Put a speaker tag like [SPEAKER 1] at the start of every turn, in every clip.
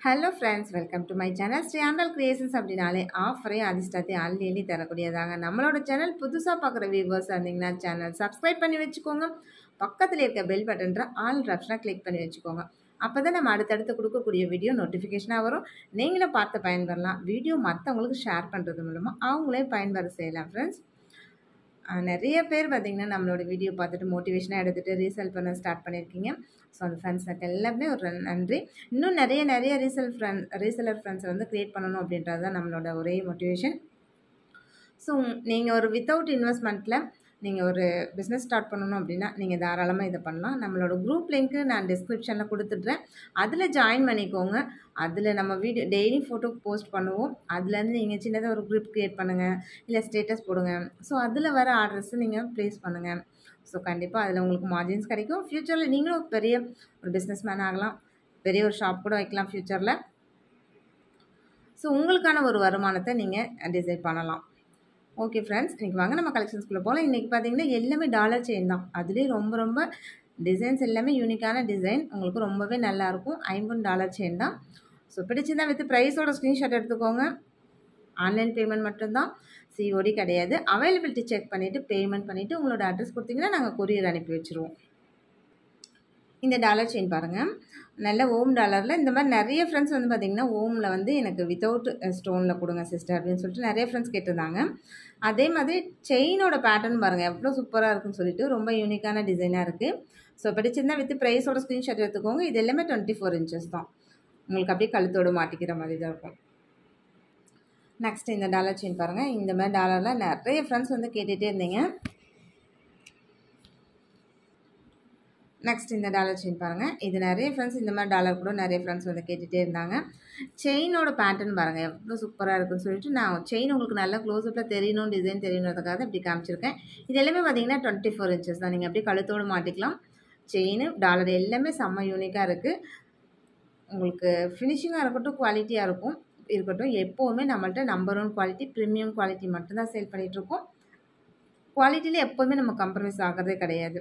[SPEAKER 1] hello friends welcome to my channel Sri Andal creations அப்படின்னாலே ஆஃபரே அதிர்ஷ்டத்தை அள்ளி அள்ளி தரக்கூடியதாங்க நம்மளோட சேனல் புதுசாக பார்க்குற வியூவர்ஸ் இருந்தீங்கன்னா சேனல் சப்ஸ்கிரைப் பண்ணி வச்சுக்கோங்க பக்கத்தில் இருக்க பெல் பட்டன்ற ஆல் ஆப்ஷனாக கிளிக் பண்ணி வச்சுக்கோங்க அப்போ தான் நம்ம அடுத்தடுத்து கொடுக்கக்கூடிய வீடியோ நோட்டிஃபிகேஷனாக வரும் நீங்களும் பார்த்து பயன்பெறலாம் வீடியோ மற்றவங்களுக்கு ஷேர் பண்ணுறது மூலமாக அவங்களே பயன்பெற செய்யலாம் ஃப்ரெண்ட்ஸ் நிறைய பேர் பார்த்திங்கன்னா நம்மளோட வீடியோ பார்த்துட்டு மோட்டிவேஷனாக எடுத்துகிட்டு ரீசேல் பண்ண ஸ்டார்ட் பண்ணியிருக்கீங்க ஸோ அந்த ஃப்ரெண்ட்ஸுக்கு எல்லாமே ஒரு நன்றி இன்னும் நிறைய நிறைய ரீசேல் ஃப்ரெண்ட் ரீசேலர் ஃப்ரெண்ட்ஸை வந்து க்ரியேட் பண்ணணும் அப்படின்றது தான் நம்மளோட ஒரே மோட்டிவேஷன் ஸோ நீங்கள் ஒரு வித்தவுட் இன்வெஸ்ட்மெண்ட்டில் நீங்கள் ஒரு பிஸ்னஸ் ஸ்டார்ட் பண்ணணும் அப்படின்னா நீங்கள் தாராளமாக இதை பண்ணலாம் நம்மளோட குரூப் லிங்க்கு நான் டிஸ்கிரிப்ஷனில் கொடுத்துட்றேன் அதில் ஜாயின் பண்ணிக்கோங்க அதில் நம்ம வீடியோ டெய்லி ஃபோட்டோ போஸ்ட் பண்ணுவோம் அதுலேருந்து நீங்கள் சின்னதாக ஒரு குரூப் க்ரியேட் பண்ணுங்கள் இல்லை ஸ்டேட்டஸ் போடுங்க ஸோ அதில் வர ஆர்டர்ஸை நீங்கள் ப்ளேஸ் பண்ணுங்கள் ஸோ கண்டிப்பாக அதில் உங்களுக்கு மார்ஜின்ஸ் கிடைக்கும் ஃப்யூச்சரில் நீங்களும் பெரிய ஒரு பிஸ்னஸ் மேன் ஆகலாம் பெரிய ஒரு ஷாப் கூட வைக்கலாம் ஃப்யூச்சரில் ஸோ உங்களுக்கான ஒரு வருமானத்தை நீங்கள் டிசைட் பண்ணலாம் ஓகே ஃப்ரெண்ட்ஸ் இன்றைக்கி வாங்க நம்ம கலெக்ஷன்ஸ்குள்ளே போகலாம் இன்றைக்கி பார்த்தீங்கன்னா எல்லாமே டாலர் செயின் தான் அதுலேயே ரொம்ப ரொம்ப டிசைன்ஸ் எல்லாமே யூனிக்கான டிசைன் உங்களுக்கு ரொம்பவே நல்லாயிருக்கும் ஐம்பது டாலர் செயின் தான் ஸோ பிடிச்சிருந்தா வித் ப்ரைஸோட ஸ்க்ரீன்ஷாட் எடுத்துக்கோங்க ஆன்லைன் பேமெண்ட் மட்டும்தான் சிஓடி கிடையாது அவைலபிலிட்டி செக் பண்ணிவிட்டு பேமெண்ட் பண்ணிவிட்டு உங்களோட அட்ரஸ் கொடுத்தீங்கன்னா நாங்கள் கொரியர் அனுப்பி வச்சுருவோம் இந்த டாலர் செயின் பாருங்கள் நல்ல ஓம் டாலரில் இந்த மாதிரி நிறைய ஃப்ரெண்ட்ஸ் வந்து பார்த்திங்கன்னா ஓமில் வந்து எனக்கு வித்தவுட் ஸ்டோனில் கொடுங்க சிஸ்டர் அப்படின்னு சொல்லிட்டு நிறைய ஃப்ரெண்ட்ஸ் கேட்டிருந்தாங்க அதே மாதிரி செயினோட பேட்டர்ன் பாருங்கள் எவ்வளோ சூப்பராக இருக்குன்னு சொல்லிட்டு ரொம்ப யூனிக்கான டிசைனாக இருக்குது ஸோ பிடிச்சிருந்தா வித் ப்ரைஸோட ஸ்க்ரீன்ஷாட் எடுத்துக்கோங்க இது எல்லாமே டுவெண்ட்டி ஃபோர் இன்ச்சஸ் தான் உங்களுக்கு அப்படியே கழுத்தோடு மாட்டிக்கிற மாதிரி தான் இருக்கும் நெக்ஸ்ட் இந்த டாலர் செயின் பாருங்கள் இந்த மாதிரி டாலரில் நிறைய ஃப்ரெண்ட்ஸ் வந்து கேட்டுகிட்டே இருந்தீங்க நெக்ஸ்ட் இந்த டாலர் செயின் பாருங்கள் இது நிறைய ஃப்ரெண்ட்ஸ் இந்த மாதிரி டாலர் கூட நிறைய ஃப்ரெண்ட்ஸ் வந்து கேட்டுகிட்டே இருந்தாங்க செயினோட பேட்டர்ன் பாருங்கள் எவ்வளோ சூப்பராக இருக்குன்னு சொல்லிட்டு நான் செயின் உங்களுக்கு நல்லா க்ளோஸ்அப்பில் தெரியணும் டிசைன் தெரியணுன்றதுக்காக இப்படி காமிச்சிருக்கேன் இது எல்லாமே பார்த்தீங்கன்னா டுவெண்ட்டி ஃபோர் இன்ச்சஸ் தான் நீங்கள் அப்படியே கழுத்தோடு மாட்டிக்கலாம் செயின் டாலர் எல்லாமே செம்ம யூனிக்காக இருக்குது உங்களுக்கு ஃபினிஷிங்காக இருக்கட்டும் குவாலிட்டியாக இருக்கும் இருக்கட்டும் எப்போவுமே நம்மள்ட்ட number one quality premium quality மட்டும்தான் சேல் பண்ணிகிட்ருக்கோம் குவாலிட்டியில் எப்போவுமே நம்ம கம்ப்ரமைஸ் ஆகிறதே கிடையாது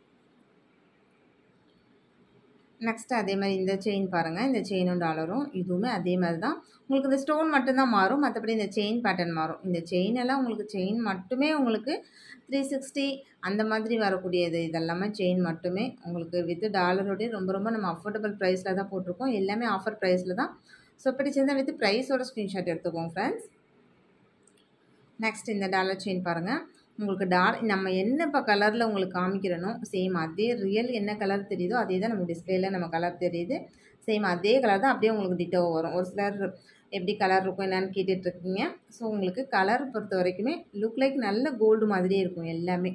[SPEAKER 1] நெக்ஸ்ட்டு அதே மாதிரி இந்த செயின் பாருங்கள் இந்த செயினும் டாலரும் இதுவுமே அதே மாதிரி தான் உங்களுக்கு இந்த ஸ்டோன் மட்டும்தான் மாறும் மற்றபடி இந்த செயின் பேட்டர்ன் மாறும் இந்த செயின் எல்லாம் உங்களுக்கு செயின் மட்டுமே உங்களுக்கு த்ரீ சிக்ஸ்டி அந்த மாதிரி வரக்கூடியது இதெல்லாமே செயின் மட்டுமே உங்களுக்கு வித் டாலரோடைய ரொம்ப ரொம்ப நம்ம அஃபோர்டபுள் ப்ரைஸில் தான் போட்டிருக்கோம் எல்லாமே ஆஃபர் ப்ரைஸில் தான் ஸோ பிடிச்சிருந்தால் வித் ப்ரைஸோட ஸ்க்ரீன்ஷாட் எடுத்துக்கோங்க ஃப்ரெண்ட்ஸ் நெக்ஸ்ட் இந்த டாலர் செயின் பாருங்கள் உங்களுக்கு டார்க் நம்ம என்ன இப்போ கலரில் உங்களுக்கு காமிக்கிறனோ சேம் அதே ரியல் என்ன கலர் தெரியுதோ அதே தான் நம்ம டிஸ்பிளேயில் நம்ம கலர் தெரியுது சேம் அதே கலர் தான் அப்படியே உங்களுக்கு டிட்டோ வரும் ஒரு சிலர் எப்படி கலர் இருக்கும் என்னன்னு கேட்டுட்ருக்கீங்க ஸோ உங்களுக்கு கலர் பொறுத்த வரைக்குமே லுக் லைக் நல்ல கோல்டு மாதிரியே இருக்கும் எல்லாமே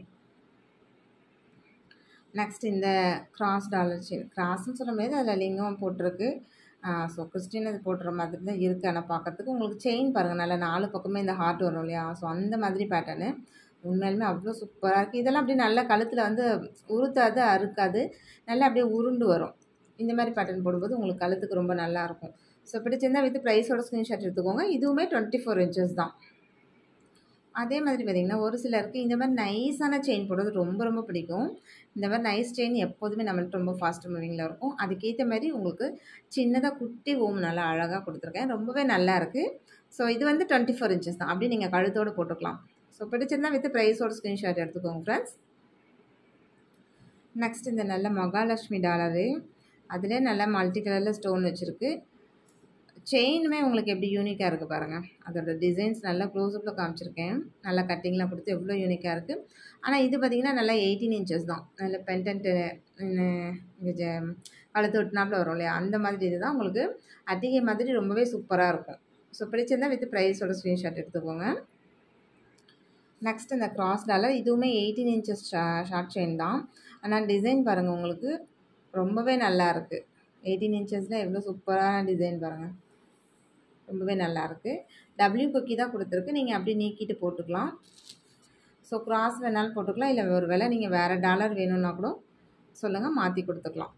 [SPEAKER 1] நெக்ஸ்ட் இந்த கிராஸ் டாலர் செயின் கிராஸ்ன்னு சொல்ல முடியாது அதில் லிங்கம் போட்டிருக்கு ஸோ கிறிஸ்டின் அது போடுற மாதிரி தான் இருக்குது ஆனால் பார்க்குறதுக்கு உங்களுக்கு செயின் பாருங்கள் நல்லா நாலு பக்கமே இந்த ஹார்ட் வரும் இல்லையா ஸோ அந்த மாதிரி பேட்டர்னு உண்மையாலுமே அவ்வளோ சூப்பராக இருக்குது இதெல்லாம் அப்படியே நல்லா கழுத்தில் வந்து உருத்தாது அறுக்காது நல்லா அப்படியே உருண்டு வரும் இந்த மாதிரி பேட்டர்ன் போடும்போது உங்களுக்கு கழுத்துக்கு ரொம்ப நல்லாயிருக்கும் ஸோ பிடிச்சிருந்தா வித் ப்ரைஸோட ஸ்க்ரீன்ஷாட் எடுத்துக்கோங்க இதுவுமே டுவெண்ட்டி ஃபோர் இன்ச்சஸ் தான் அதே மாதிரி பார்த்திங்கன்னா ஒரு சிலருக்கு இந்த மாதிரி நைஸான செயின் போடுறது ரொம்ப ரொம்ப பிடிக்கும் இந்த மாதிரி நைஸ் செயின் எப்போதுமே நம்மள்ட்ட ரொம்ப ஃபாஸ்ட் மூவிங்கில் இருக்கும் அதுக்கேற்ற மாதிரி உங்களுக்கு சின்னதாக குட்டி ஓம் நல்லா அழகாக கொடுத்துருக்கேன் ரொம்பவே நல்லா இருக்குது ஸோ இது வந்து டுவெண்ட்டி ஃபோர் இன்ச்சஸ் தான் அப்படி நீங்கள் கழுத்தோடு போட்டுக்கலாம் ஸோ பிடிச்சிருந்தா வித் ப்ரைஸோட ஸ்க்ரீன்ஷாட் எடுத்துக்கோங்க ஃப்ரெண்ட்ஸ் நெக்ஸ்ட் இந்த நல்ல மகாலட்சுமி டாலரு அதிலே நல்ல மல்டி கலரில் ஸ்டோன் வச்சுருக்கு செயினுமே உங்களுக்கு எப்படி யூனிக்காக இருக்குது பாருங்கள் அதோட டிசைன்ஸ் நல்லா க்ளோஸ்அப்பில் காமிச்சிருக்கேன் நல்லா கட்டிங்லாம் கொடுத்து எவ்வளோ யூனிக்காக இருக்குது ஆனால் இது பார்த்திங்கன்னா நல்லா எயிட்டீன் இன்ச்சஸ் தான் நல்ல பென்டென்ட்டு இங்கே ஜ கழுத்து ஒட்டினாப்பில் வரும் இல்லையா அந்த மாதிரி இது தான் உங்களுக்கு அதிக மாதிரி ரொம்பவே சூப்பராக இருக்கும் ஸோ பிடிச்சிருந்தால் வித் ப்ரைஸோட ஸ்க்ரீன்ஷாட் எடுத்துக்கோங்க நெக்ஸ்ட் இந்த கிராஸ் டாலர் இதுவுமே எயிட்டீன் இன்ச்சஸ் ஷா ஷார்ட் செயின் தான் ஆனால் டிசைன் பாருங்கள் உங்களுக்கு ரொம்பவே நல்லா இருக்குது எயிட்டீன் இன்ச்சஸில் எவ்வளோ சூப்பரான டிசைன் பாருங்கள் ரொம்பவே நல்லாயிருக்கு டபிள்யூ கொக்கி தான் கொடுத்துருக்கு நீங்கள் அப்படியே நீக்கிட்டு போட்டுக்கலாம் ஸோ கிராஸ் வேணாலும் போட்டுக்கலாம் இல்லை ஒரு வேளை நீங்கள் வேறு டாலர் வேணும்னா கூட சொல்லுங்கள் மாற்றி கொடுத்துக்கலாம்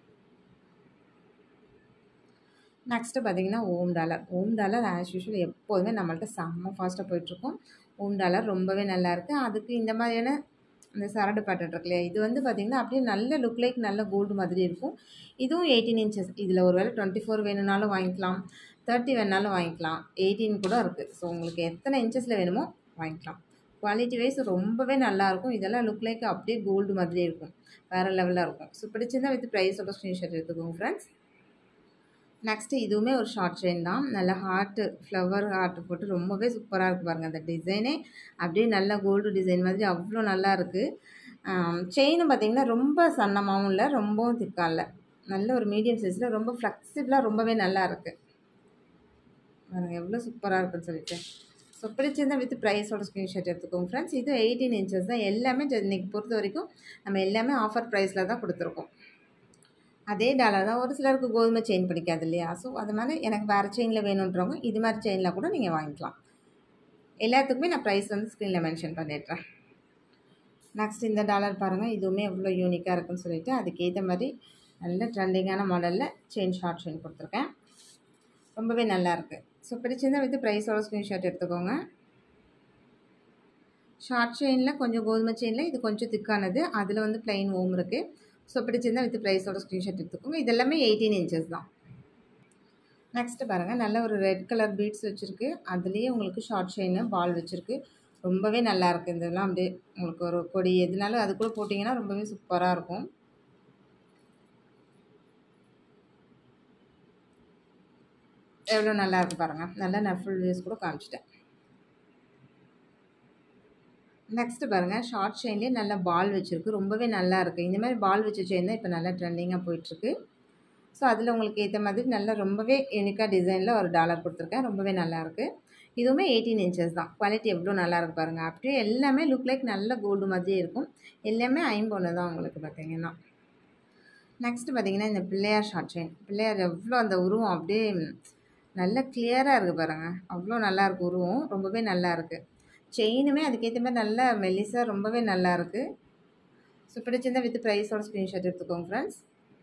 [SPEAKER 1] நெக்ஸ்ட்டு பார்த்தீங்கன்னா Om dollar Om dollar as usual எப்போதுமே நம்மள்ட்ட செம்ம ஃபாஸ்ட்டாக போயிட்டுருக்கும் ஓம் டாலர் ரொம்பவே நல்லாயிருக்கு அதுக்கு இந்த மாதிரியான இந்த சரடு பேட்டர்ன் இருக்கு இல்லையா இது வந்து பார்த்திங்கன்னா அப்படியே நல்ல லுக் லைக் நல்ல கோல்டு மாதிரி இருக்கும் இதுவும் எயிட்டீன் இன்ச்சஸ் இதில் ஒரு வேளை டுவெண்ட்டி ஃபோர் வேணும்னாலும் வாங்கிக்கலாம் தேர்ட்டி வேணாலும் வாங்கிக்கலாம் எயிட்டீன் கூட இருக்குது ஸோ உங்களுக்கு எத்தனை இன்ச்சஸில் வேணுமோ வாங்கிக்கலாம் குவாலிட்டி வைஸ் ரொம்பவே நல்லாயிருக்கும் இதெல்லாம் லுக் லைக் அப்படியே கோல்டு மாதிரி இருக்கும் வேறு லெவலில் இருக்கும் ஸோ பிடிச்சிருந்தா வித் ப்ரைஸோட ஸ்க்ரீன்ஷாட் எடுத்துக்கோங்க ஃப்ரெண்ட்ஸ் நெக்ஸ்ட்டு இதுவுமே ஒரு ஷார்ட் செயின் தான் நல்ல ஹார்ட்டு ஃப்ளவர் ஹார்ட்டு போட்டு ரொம்பவே சூப்பராக இருக்குது பாருங்கள் அந்த டிசைனே அப்படியே நல்ல கோல்டு டிசைன் மாதிரி அவ்வளோ நல்லா இருக்குது செயினும் பார்த்திங்கன்னா ரொம்ப சன்னமாகவும் இல்லை ரொம்பவும் திக்கா இல்லை நல்ல ஒரு மீடியம் சைஸில் ரொம்ப ஃப்ளெக்சிபிளாக ரொம்பவே நல்லா இருக்குது பாருங்கள் எவ்வளோ சூப்பராக இருக்குன்னு சொல்லிட்டு ஸோ பிடிச்சிருந்தா வித் ப்ரைஸோட ஸ்க்ரீன்ஷாட் எடுத்துக்கோங்க ஃப்ரெண்ட்ஸ் இது எயிட்டீன் இன்ச்சஸ் தான் எல்லாமே இன்றைக்கி பொறுத்த வரைக்கும் நம்ம எல்லாமே ஆஃபர் ப்ரைஸில் தான் கொடுத்துருக்கோம் அதே டாலர் தான் ஒரு சிலருக்கு கோதுமை செயின் பிடிக்காது இல்லையா ஸோ அது மாதிரி எனக்கு வேறு செயினில் வேணுன்றவங்க இது மாதிரி செயினில் கூட நீங்கள் வாங்கிக்கலாம் எல்லாத்துக்குமே நான் ப்ரைஸ் வந்து ஸ்க்ரீனில் மென்ஷன் பண்ணிடுறேன் நெக்ஸ்ட் இந்த டாலர் பாருங்கள் இதுவுமே எவ்வளோ யூனிக்காக இருக்குன்னு சொல்லிட்டு அதுக்கேற்ற மாதிரி நல்ல ட்ரெண்டிங்கான மாடலில் செயின் ஷார்ட் செயின் கொடுத்துருக்கேன் ரொம்பவே நல்லாயிருக்கு ஸோ பிடிச்சிருந்தால் வித் ப்ரைஸோட ஸ்க்ரீன்ஷாட் எடுத்துக்கோங்க ஷார்ட் செயினில் கொஞ்சம் கோதுமை செயினில் இது கொஞ்சம் திக்கானது அதில் வந்து ப்ளைன் ஓம் இருக்குது ஸோ பிடிச்சிருந்தால் வித் ப்ரைஸோட ஸ்க்ரீன்ஷாட் எடுத்துக்கோங்க இதெல்லாமே எயிட்டீன் இன்ச்சஸ் தான் நெக்ஸ்ட்டு பாருங்கள் நல்ல ஒரு ரெட் கலர் பீட்ஸ் வச்சுருக்கு அதுலேயே உங்களுக்கு ஷார்ட் செயின் பால் வச்சுருக்கு ரொம்பவே நல்லாயிருக்கு இதெல்லாம் அப்படியே உங்களுக்கு ஒரு கொடி எதுனாலும் அது கூட போட்டிங்கன்னா ரொம்பவே சூப்பராக இருக்கும் எவ்வளோ நல்லா இருக்கு பாருங்கள் நல்லா நான் ஃபுல் வியூஸ் கூட காமிச்சிட்டேன் நெக்ஸ்ட்டு பாருங்கள் ஷார்ட் செயின்லேயே நல்ல பால் வச்சுருக்கு ரொம்பவே நல்லா இருக்குது இந்த மாதிரி பால் வச்ச செயின் தான் இப்போ நல்லா ட்ரெண்டிங்காக போயிட்டுருக்கு ஸோ அதில் உங்களுக்கு ஏற்ற மாதிரி நல்லா ரொம்பவே யூனிக்காக டிசைனில் ஒரு டாலர் கொடுத்துருக்கேன் ரொம்பவே நல்லாயிருக்கு இதுவுமே எயிட்டீன் இன்ச்சஸ் தான் குவாலிட்டி எவ்வளோ நல்லா இருக்கு பாருங்கள் அப்படியே எல்லாமே லுக் லைக் நல்ல கோல்டு மாதிரியே இருக்கும் எல்லாமே ஐம்பொன்று தான் உங்களுக்கு பார்த்தீங்கன்னா நெக்ஸ்ட்டு பார்த்தீங்கன்னா இந்த பிள்ளையார் ஷார்ட் செயின் பிள்ளையார் எவ்வளோ அந்த உருவம் அப்படியே நல்ல கிளியராக இருக்குது பாருங்கள் அவ்வளோ நல்லா இருக்குது உருவம் ரொம்பவே நல்லா இருக்குது செயினுமே அதுக்கேற்ற மாதிரி நல்ல மெல்லிஸாக ரொம்பவே நல்லா இருக்குது ஸோ பிடிச்சிருந்தா வித் ப்ரைஸோட ஸ்க்ரீன்ஷாட் எடுத்துக்கோங்க ஃப்ரெண்ட்ஸ்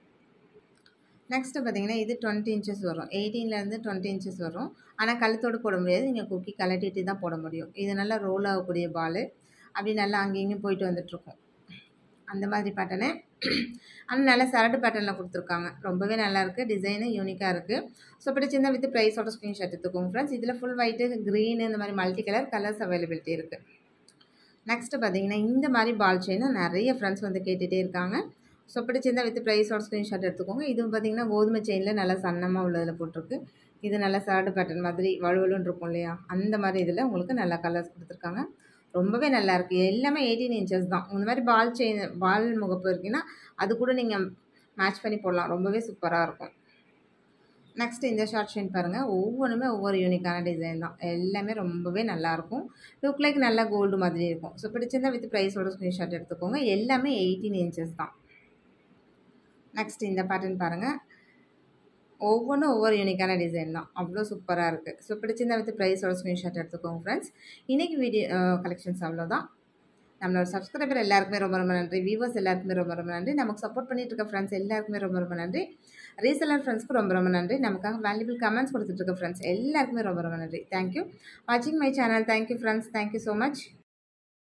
[SPEAKER 1] நெக்ஸ்ட்டு பார்த்தீங்கன்னா இது டுவெண்ட்டி இன்ச்சஸ் வரும் எயிட்டீன்லேருந்து டுவெண்ட்டி இன்ச்சஸ் வரும் ஆனால் கழுத்தோடு போட முடியாது நீங்கள் குக்கி கலட்டிட்டு தான் போட முடியும் இது நல்லா ரோல் ஆகக்கூடிய பால் அப்படி நல்லா அங்கேயும் இங்கேயும் போயிட்டு வந்துட்டுருக்கும் அந்த மாதிரி பேட்டர்னு ஆனால் நல்லா சரடு பேட்டர்னில் கொடுத்துருக்காங்க ரொம்பவே நல்லாயிருக்கு டிசைனு யூனிக்காக இருக்குது ஸோ பிடிச்சிருந்தா வித் ப்ரைஸோட ஸ்க்ரீன்ஷாட் எடுத்துக்கோங்க ஃப்ரெண்ட்ஸ் இதில் ஃபுல் ஒயிட்டு க்ரீனு இந்த மாதிரி மல்டி கலர் கலர்ஸ் அவைலபிலிட்டி இருக்குது நெக்ஸ்ட்டு பார்த்தீங்கன்னா இந்த மாதிரி பால் செயினும் நிறைய ஃப்ரெண்ட்ஸ் வந்து கேட்டுகிட்டே இருக்காங்க ஸோ பிடிச்சிருந்தா வித் ப்ரைஸோட ஸ்க்ரீன்ஷாட் எடுத்துக்கோங்க இது பார்த்தீங்கன்னா கோதுமை செயினில் நல்லா சன்னமாக உள்ளதில் போட்டிருக்கு இது நல்லா சரடு பேட்டர்ன் மாதிரி வலுவலுன்னு இருக்கும் இல்லையா அந்த மாதிரி இதில் உங்களுக்கு நல்லா கலர்ஸ் கொடுத்துருக்காங்க ரொம்பவே நல்லா இருக்குது எல்லாமே எயிட்டீன் இன்ச்சஸ் தான் இந்த மாதிரி பால் செயின் பால் முகப்பு இருக்குன்னா அது கூட நீங்கள் மேட்ச் பண்ணி போடலாம் ரொம்பவே சூப்பராக இருக்கும் நெக்ஸ்ட் இந்த ஷார்ட் செயின் பாருங்கள் ஒவ்வொன்றுமே ஒவ்வொரு யூனிக்கான டிசைன் தான் எல்லாமே ரொம்பவே நல்லாயிருக்கும் லுக் லைக் நல்லா கோல்டு மாதிரி இருக்கும் ஸோ பிடிச்சிருந்தா வித் ப்ரைஸோட ஸ்க்ரீன்ஷாட் எடுத்துக்கோங்க எல்லாமே எயிட்டீன் இன்ச்சஸ் தான் நெக்ஸ்ட் இந்த பேட்டர்ன் பாருங்கள் ஒவ்வொன்றும் ஒவ்வொரு யூனிக்கான டிசைன் தான் அவ்வளோ சூப்பராக இருக்குது ஸோ பிடிச்சிருந்தா வித் ப்ரைஸோட ஸ்க்ரீன்ஷாட் எடுத்துக்கோங்க ஃப்ரெண்ட்ஸ் இன்றைக்கி வீடியோ கலெக்ஷன்ஸ் அவ்வளோதான் நம்மளோட சப்ஸ்கிரைபர் எல்லாருக்குமே ரொம்ப ரொம்ப நன்றி வியூவர்ஸ் எல்லாருக்குமே ரொம்ப ரொம்ப நன்றி நமக்கு சப்போர்ட் பண்ணிட்டு இருக்க ஃப்ரெண்ட்ஸ் எல்லாருக்குமே ரொம்ப ரொம்ப நன்றி ரீசெல்லர் ஃப்ரெண்ட்ஸ்க்கு ரொம்ப ரொம்ப நன்றி நமக்காக வேல்யூபிள் கமெண்ட்ஸ் கொடுத்துட்டு இருக்க ஃப்ரெண்ட்ஸ் எல்லாருக்குமே ரொம்ப ரொம்ப நன்றி தேங்க்யூ வாட்சிங் my channel thank you friends thank you so much